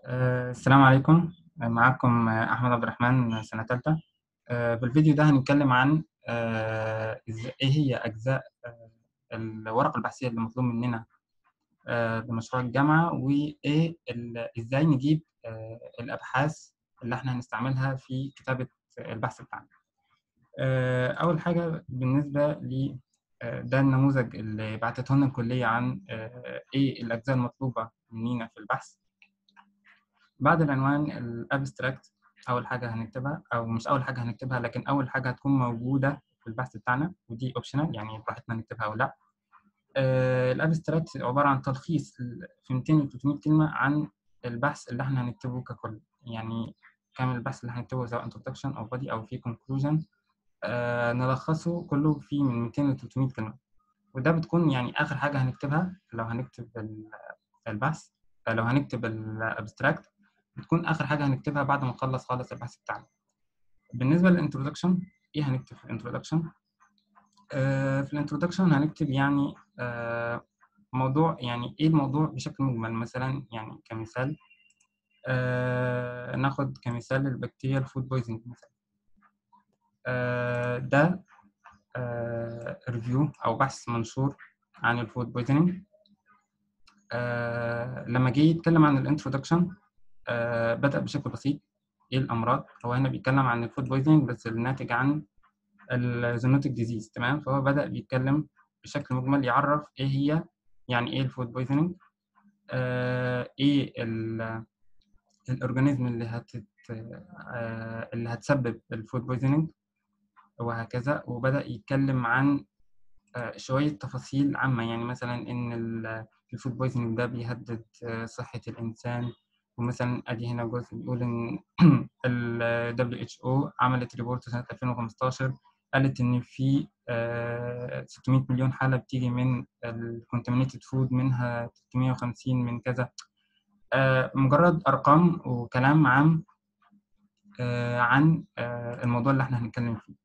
آه، السلام عليكم معكم أحمد عبد الرحمن سنة تالتة آه، بالفيديو ده هنتكلم عن آه، إز- إيه هي أجزاء آه، الورقة البحثية اللي مطلوب مننا آه، لمشروع الجامعة وإيه ال- إزاي نجيب آه، الأبحاث اللي إحنا هنستعملها في كتابة البحث بتاعنا. آه، أول حاجة بالنسبة ل آه، ده النموذج اللي بعتته لنا الكلية عن آه، إيه الأجزاء المطلوبة مننا في البحث. بعد العنوان الابستراكت اول حاجه هنكتبها او مش اول حاجه هنكتبها لكن اول حاجه هتكون موجوده في البحث بتاعنا ودي اوبشنال يعني براحتنا نكتبها او لا الابستراكت عباره عن تلخيص في 200 و 300 كلمه عن البحث اللي احنا هنكتبه ككل يعني كامل البحث اللي هنكتبه سواء introduction او body او في conclusion آه نلخصه كله في من 200 ل 300 كلمه وده بتكون يعني اخر حاجه هنكتبها لو هنكتب ال- البحث آه، لو هنكتب الابستراكت بتكون اخر حاجه هنكتبها بعد ما نخلص خالص البحث بتاعنا بالنسبه للانترودكشن ايه هنكتب في الانترودكشن آه في الانترودكشن هنكتب يعني آه موضوع يعني ايه الموضوع بشكل مجمل مثلا يعني كمثال آه ناخد كمثال البكتيريا الفود بويزنج مثلا آه ده آه ريفيو او بحث منشور عن الفود بويزنينج آه لما جه يتكلم عن الانترودكشن آه بدأ بشكل بسيط ايه الامراض هو هنا بيتكلم عن الفود بويزنينج بس الناتج عن الزونوتيك ديزيز تمام فهو بدأ بيتكلم بشكل مجمل يعرف ايه هي يعني ايه الفود بويزنينج آه ايه الاورجانيزم اللي هت آه اللي هتسبب الفود بويزنينج وهكذا وبدأ يتكلم عن آه شوية تفاصيل عامة يعني مثلا ان الفود بويزنينج ده بيهدد آه صحة الإنسان ومثلا ادي هنا جزء بيقول ان ال WHO عملت ريبورت سنة 2015 قالت ان في آه 600 مليون حالة بتيجي من الكونتامينيتد فود منها 350 من كذا آه مجرد ارقام وكلام عام آه عن آه الموضوع اللي احنا هنتكلم فيه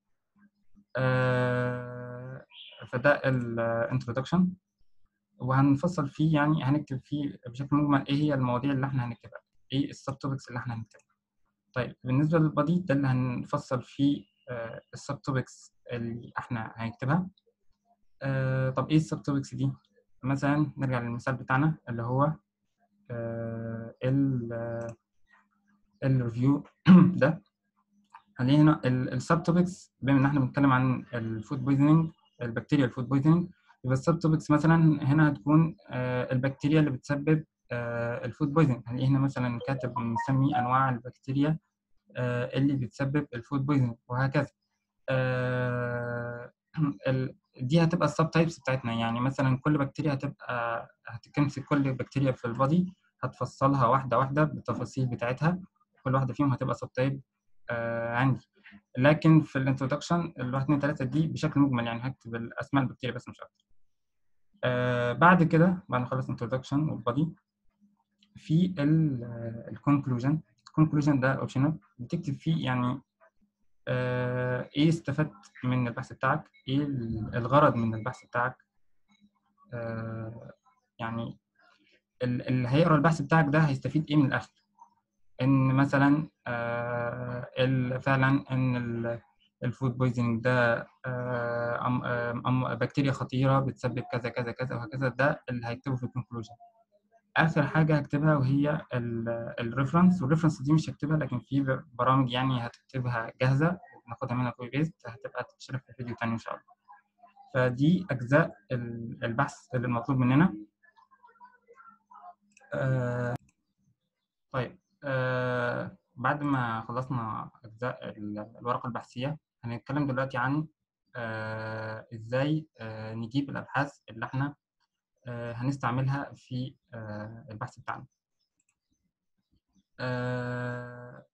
آه فده الانترودكشن وهنفصل فيه يعني هنكتب فيه بشكل مجمل ايه هي المواضيع اللي احنا هنكتبها ايه السب توبكس اللي احنا هنكتبها طيب بالنسبه للبادي ده اللي هنفصل فيه آه السب توبكس اللي احنا هنكتبها آه طب ايه السب توبكس دي مثلا نرجع للمثال بتاعنا اللي هو آه ال الريفيو ده هنلاقي هنا السب توبكس بما ان احنا بنتكلم عن الفود بويزنينج البكتيريا الفود بويزنينج يبقى السب توبكس مثلا هنا هتكون آه البكتيريا اللي بتسبب آه الفود بويزنينج هنلاقي هنا مثلا كاتب مسمي انواع البكتيريا آه اللي بتسبب الفود بويزنينج وهكذا دي هتبقى السب تايبس بتاعتنا يعني مثلا كل بكتيريا هتبقى هتمسك كل بكتيريا في البادي هتفصلها واحده واحده بالتفاصيل بتاعتها كل واحده فيهم هتبقى سب تايب آه عندي لكن في الانترودكشن الواحد اتنين تلاته دي بشكل مجمل يعني هكتب الاسماء البكتيريا بس مش اكتر آه بعد كده بعد ما اخلص انترودكشن والبادي في الكونكلوجن الكونكلوجن ده اوبشنال بتكتب فيه يعني آه ايه استفدت من البحث بتاعك ايه الغرض من البحث بتاعك آه يعني اللي هيقرا البحث بتاعك ده هيستفيد ايه من الاخر ان مثلا آه فعلا ان الفود بويزنينج ده آه أم أم بكتيريا خطيره بتسبب كذا كذا كذا وهكذا ده اللي هيكتبه في الكونكلوجن اخر حاجه هكتبها وهي الريفرنس والريفرنس دي مش هكتبها لكن في برامج يعني هتكتبها جاهزه ناخدها منها كوبي بيست هتبقى تتشرح في فيديو تاني ان شاء الله فدي اجزاء البحث اللي المطلوب مننا آه طيب آه بعد ما خلصنا اجزاء الورقه البحثيه هنتكلم دلوقتي عن آه ازاي آه نجيب الابحاث اللي احنا آه هنستعملها في آه البحث بتاعنا آه